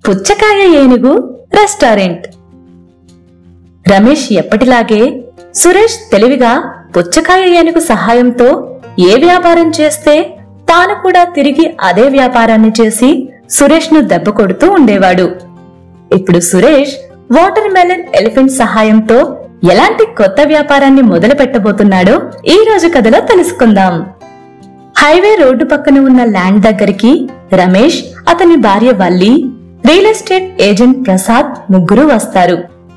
పుచ్చకాయ ఏనుగు రెస్టారెంట్ రమేష్ ఎప్పటిలాగే సురేష్ తెలివిగా పుచ్చకాయ ఏనుగు సహాయంతో ఏ వ్యాపారం చేస్తే తాను కూడా తిరిగి అదే వ్యాపారాన్ని చేసి సురేష్ ను దెబ్బ కొడుతూ ఉండేవాడు ఇప్పుడు సురేష్ వాటర్ మెలన్ ఎలిఫెంట్ సహాయంతో ఎలాంటి కొత్త వ్యాపారాన్ని మొదలు పెట్టబోతున్నాడో ఈ రోజు కథలో తెలుసుకుందాం హైవే రోడ్డు పక్కన ఉన్న ల్యాండ్ దగ్గరికి రమేష్ అతని భార్య Valli real estate agent Prasad ముగ్గురు వస్తారు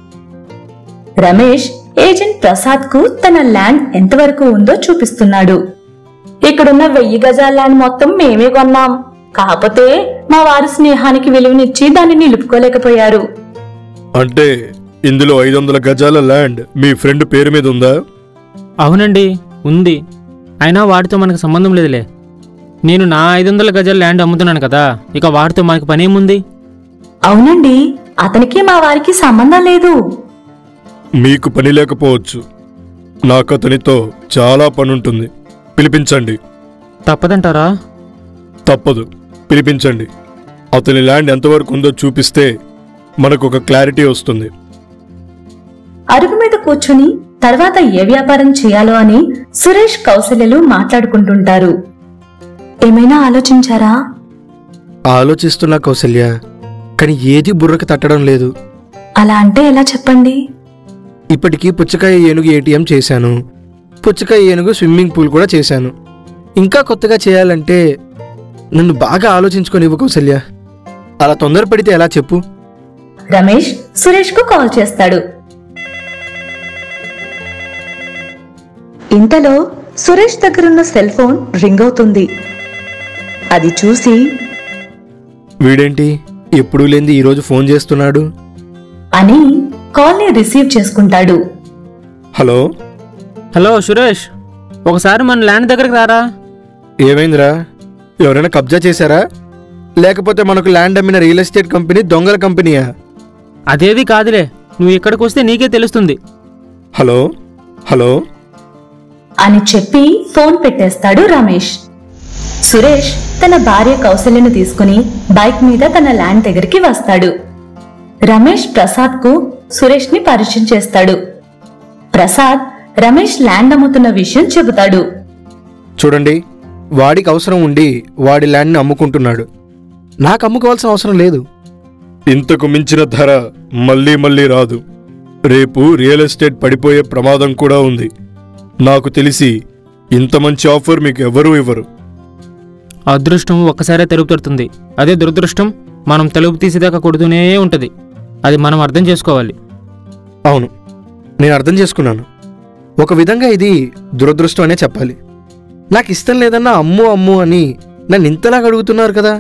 రమేష్ ఏజెంట్ ప్రసాద్ కు తన ల్యాండ్ ఎంతవరకు ఉందో చూపిస్తున్నాడు ఇక్కడున్న వెయ్యి గజాల ల్యాండ్ మొత్తం మేమే కొన్నాం కాకపోతే మా వారి స్నేహానికి విలువనిచ్చి దాన్ని నిలుపుకోలేకపోయారు అంటే ఇందులో ఐదు వందల గజాల ల్యాండ్ మీ ఫ్రెండ్ పేరు మీద ఉందా అవునండి ఉంది అయినా వాటితో మనకు సంబంధం లేదులే నేను నా ఐదు వందల గజాల ల్యాండ్ అమ్ముతున్నాను కదా ఇక వాటితో మనకి పనేముంది అవునండి అతనికి మా వారికి సంబంధం లేదు మీకు పని లేకపోవచ్చు నాకు అతనితో చాలా పనుంటుంది పిలిపించండి తప్పదంటారా తప్పదు పిలిపించండి అతని ల్యాండ్ ఎంతవరకు ఉందో చూపిస్తే మనకు ఒక క్లారిటీ వస్తుంది అరుగు మీద కూర్చుని తర్వాత ఏ వ్యాపారం చేయాలో అని సురేష్ కౌశల్యలు మాట్లాడుకుంటుంటారు ఏమైనా ఆలోచించారా ఆలోచిస్తున్నా కౌసల్య కానీ ఏది బుర్రకు తట్టడం లేదు అలా అంటే ఎలా చెప్పండి ఇప్పటికీ పుచ్చకాయ ఏనుగు ఏటీఎం చేశాను పుచ్చకాయ ఏనుగు స్విమ్మింగ్ పూల్ కూడా చేశాను ఇంకా కొత్తగా చేయాలంటే నన్ను బాగా ఆలోచించుకొని కౌసల్య అలా తొందరపడితే ఎలా చెప్పు రమేష్ సురేష్ కు కాల్ చేస్తాడు ఇంతలో సురేష్ దగ్గరున్న సెల్ ఫోన్ రింగ్ అవుతుంది అది చూసి వీడేంటి ఎప్పుడూ లేంది ఈరోజు ఫోన్ చేస్తున్నాడు అని కాల్ ని రిసీవ్ చేసుకుంటాడు హలో హలో సురేష్ ఒకసారి మన ల్యాండ్ దగ్గరికి రారా ఏమైందిరా ఎవరైనా కబ్జా చేశారా లేకపోతే మనకు ల్యాండ్ అమ్మిన రియల్ ఎస్టేట్ కంపెనీ దొంగల కంపెనీయా అదేది కాదులే నువ్వు ఇక్కడికి వస్తే నీకే తెలుస్తుంది హలో హలో అని చెప్పి ఫోన్ పెట్టేస్తాడు రమేష్ సురేష్ తన భార్య కౌశల్యను తీసుకుని బైక్ మీద తన ల్యాండ్ దగ్గరికి వస్తాడు రమేష్ ప్రసాద్ కు సురేష్ ని పరిచయం చేస్తాడు ప్రసాద్ రమేష్ ల్యాండ్ అమ్ముతున్న విషయం చెబుతాడు చూడండి వాడికి అవసరం ఉండి వాడి ల్యాండ్ని అమ్ముకుంటున్నాడు నాకు అమ్ముకోవాల్సిన అవసరం లేదు ఇంతకు మించిన ధర మళ్ళీ మళ్ళీ రాదు రేపు రియల్ ఎస్టేట్ పడిపోయే ప్రమాదం కూడా ఉంది నాకు తెలిసి ఇంత మంచి ఆఫర్ మీకు ఎవరూ ఇవ్వరు అదృష్టం ఒక్కసారే తెలుపు తడుతుంది అదే దురదృష్టం మనం తెలుపు తీసేదాకా కొడుతూనే ఉంటుంది అది మనం అర్థం చేసుకోవాలి అవును నేను అర్థం చేసుకున్నాను ఒక విధంగా ఇది దురదృష్టం అనే చెప్పాలి నాకు ఇష్టం లేదన్నా అమ్ము అమ్ము అని నన్ను ఇంతలాగా అడుగుతున్నారు కదా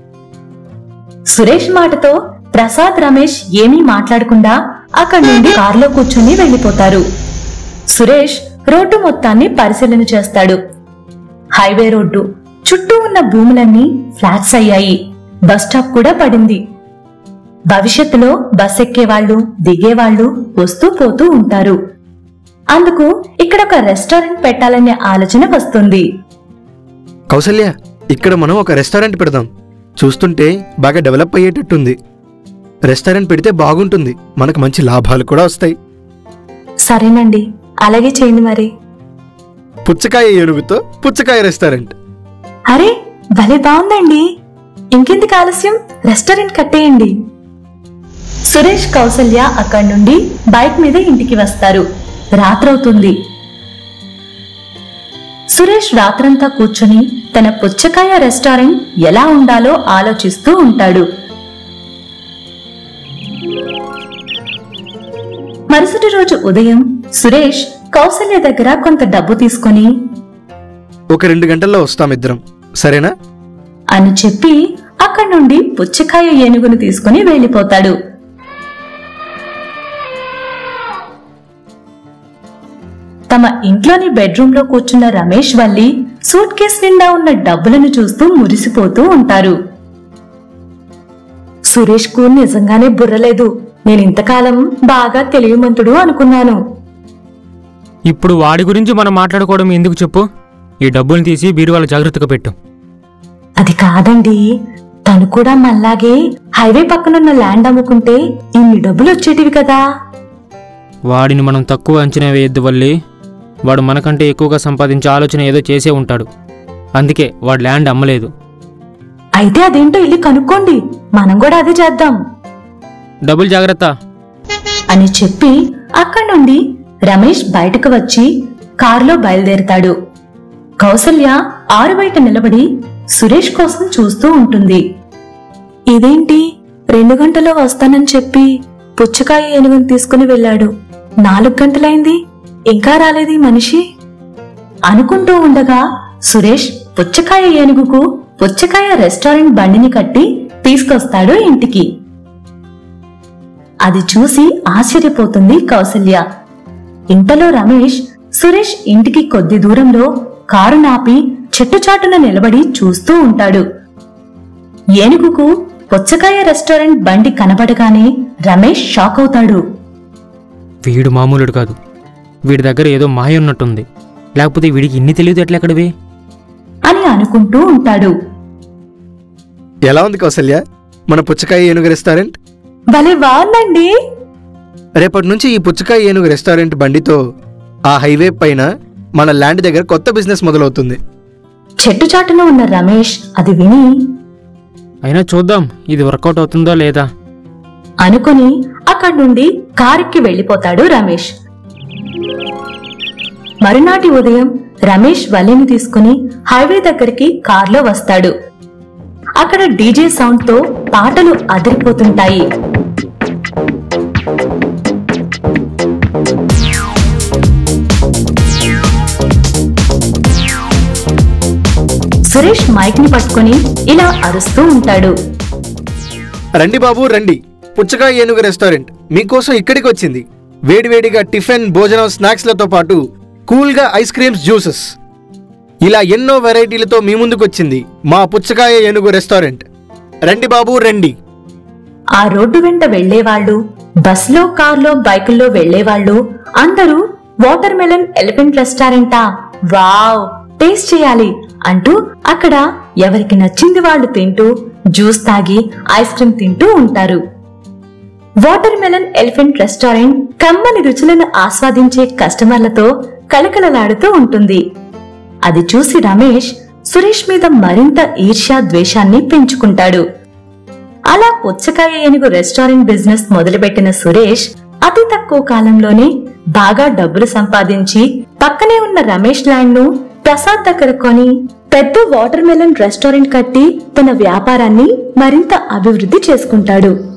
సురేష్ మాటతో ప్రసాద్ రమేష్ ఏమీ మాట్లాడకుండా అక్కడి నుండి కారులో కూర్చుని వెళ్లిపోతారు సురేష్ రోడ్డు మొత్తాన్ని పరిశీలన చేస్తాడు హైవే రోడ్డు చుట్టూ ఉన్న భూములన్నీ ఫ్లాట్స్ అయ్యాయి బస్ స్టాప్ కూడా పడింది భవిష్యత్తులో బస్ ఎక్కేవాళ్లు దిగేవాళ్లు వస్తూ పోతూ ఉంటారు అందుకు ఇక్కడ ఒక రెస్టారెంట్ పెట్టాలనే ఆలోచన వస్తుంది కౌసల్య ఇక్కడ మనం ఒక రెస్టారెంట్ పెడదాం చూస్తుంటే బాగా డెవలప్ అయ్యేటట్టుంది రెస్టారెంట్ పెడితే బాగుంటుంది మనకు మంచి లాభాలు కూడా వస్తాయి సరేనండి అలాగే చేయండి మరి పుచ్చకాయ ఏనుగుతో పుచ్చకాయ రెస్టారెంట్ అరే భలే బాగుందండి ఇంకెందుకు ఆలస్యం రెస్టారెంట్ కట్టేయండి సురేష్ కౌసల్య అక్కడి నుండి బైక్ మీద ఇంటికి వస్తారు రాత్రవుతుంది సురేష్ రాత్రంతా కూర్చుని తన పుచ్చకాయ రెస్టారెంట్ ఎలా ఉండాలో ఆలోచిస్తూ ఉంటాడు మరుసటి రోజు ఉదయం సురేష్ కౌసల్య దగ్గర కొంత డబ్బు తీసుకుని ఒక రెండు గంటల్లో వస్తాం ఇద్దరం సరేనా అని చెప్పి అక్కడి నుండి పుచ్చకాయ ఏనుగును తీసుకుని వెళ్ళిపోతాడు తమ ఇంట్లోని బెడ్రూమ్ లో కూర్చున్న రమేష్ వల్లి సూట్ కేస్ నిండా ఉన్న డబ్బులను చూస్తూ మురిసిపోతూ ఉంటారు సురేష్ కు నిజంగానే బుర్రలేదు నేను ఇంతకాలం బాగా తెలివిమంతుడు అనుకున్నాను ఇప్పుడు వాడి గురించి మనం మాట్లాడుకోవడం ఎందుకు చెప్పు ఈ డబ్బులు తీసి బీరువాల జాగ్రత్తగా పెట్టు అది కాదండి తను కూడా మళ్ళాగే హైవే పక్కనున్న ల్యాండ్ అమ్ముకుంటే ఇన్ని డబ్బులు వచ్చేటివి కదా వాడిని మనం తక్కువ అంచనా వేయద్దు వల్లి వాడు మనకంటే ఎక్కువగా సంపాదించే ఆలోచన ఏదో చేసే ఉంటాడు అందుకే వాడు ల్యాండ్ అమ్మలేదు అయితే అదేంటో ఇల్లు కనుక్కోండి మనం కూడా అదే చేద్దాం డబ్బులు జాగ్రత్త అని చెప్పి అక్కడి నుండి రమేష్ బయటకు వచ్చి కారులో బయలుదేరతాడు కౌసల్య ఆరు బయట నిలబడి సురేష్ కోసం చూస్తూ ఉంటుంది ఇదేంటి రెండు గంటల్లో వస్తానని చెప్పి పుచ్చకాయ ఏనుగుని తీసుకుని వెళ్ళాడు నాలుగు గంటలైంది ఇంకా రాలేదు ఈ మనిషి అనుకుంటూ ఉండగా సురేష్ పుచ్చకాయ ఏనుగుకు పుచ్చకాయ రెస్టారెంట్ బండిని కట్టి తీసుకొస్తాడు ఇంటికి అది చూసి ఆశ్చర్యపోతుంది కౌసల్య ఇంతలో రమేష్ సురేష్ ఇంటికి కొద్ది దూరంలో కారు నాపి చెట్టుచాటున నిలబడి చూస్తూ ఉంటాడు ఏనుగుకు పుచ్చకాయ రెస్టారెంట్ బండి కనబడగానే రమేష్ షాక్ అవుతాడు వీడు మామూలుడు కాదు వీడి దగ్గర ఏదో మాయ ఉన్నట్టుంది లేకపోతే వీడికి ఇన్ని తెలియదు ఎక్కడివి అని అనుకుంటూ ఉంటాడు ఎలా ఉంది కౌసల్య మన పుచ్చకాయ ఏనుగు రెస్టారెంట్ భలే బాగుందండి రేపటి నుంచి ఈ పుచ్చకాయ ఏనుగు రెస్టారెంట్ బండితో ఆ హైవే పైన మన ల్యాండ్ దగ్గర కొత్త బిజినెస్ మొదలవుతుంది చెట్టుచాటున ఉన్న రమేష్ అది విని అయినా చూద్దాం ఇది వర్కౌట్ అవుతుందో లేదా అనుకుని అక్కడి నుండి కారుకి వెళ్లిపోతాడు రమేష్ మరునాటి ఉదయం రమేష్ వల్లిని తీసుకుని హైవే దగ్గరికి కారులో వస్తాడు అక్కడ డీజే సౌండ్ తో పాటలు అదిరిపోతుంటాయి సురేష్ మైక్ ని పట్టుకుని ఇలా అరుస్తూ ఉంటాడు రండి బాబు రండి పుచ్చకాయ ఏనుగు రెస్టారెంట్ మీకోసం ఇక్కడికి వచ్చింది వేడివేడిగా టిఫిన్ భోజనం స్నాక్స్లతో పాటు కూల్గా ఐస్ క్రీమ్స్ జ్యూసెస్ ఇలా ఎన్నో వెరైటీలతో మీ ముందుకు వచ్చింది మా పుచ్చకాయ ఏనుగు రెస్టారెంట్ రండి బాబు రండి ఆ రోడ్డు వెంట వెళ్లేవాళ్లు బస్లో కార్లో బైకుల్లో వెళ్లేవాళ్లు అందరూ వాటర్ మెలన్ ఎలిఫెంట్ రెస్టారెంటా వావ్ టేస్ట్ చేయాలి అంటూ అక్కడ ఎవరికి నచ్చింది వాళ్ళు తింటూ జ్యూస్ తాగి ఐస్ క్రీమ్ తింటూ ఉంటారు వాటర్ మెలన్ ఎలిఫెంట్ రెస్టారెంట్ కమ్మని రుచులను ఆస్వాదించే కస్టమర్లతో కలకలలాడుతూ ఉంటుంది అది చూసి రమేష్ సురేష్ మీద మరింత ఈర్ష్యా ద్వేషాన్ని పెంచుకుంటాడు అలా పుచ్చకాయ ఏనుగు రెస్టారెంట్ బిజినెస్ మొదలుపెట్టిన సురేష్ అతి తక్కువ కాలంలోనే బాగా డబ్బులు సంపాదించి పక్కనే ఉన్న రమేష్ ల్యాండ్ ను ప్రసాద్ దగ్గర కొని పెద్ద వాటర్ మెలన్ రెస్టారెంట్ కట్టి తన వ్యాపారాన్ని మరింత అభివృద్ధి చేసుకుంటాడు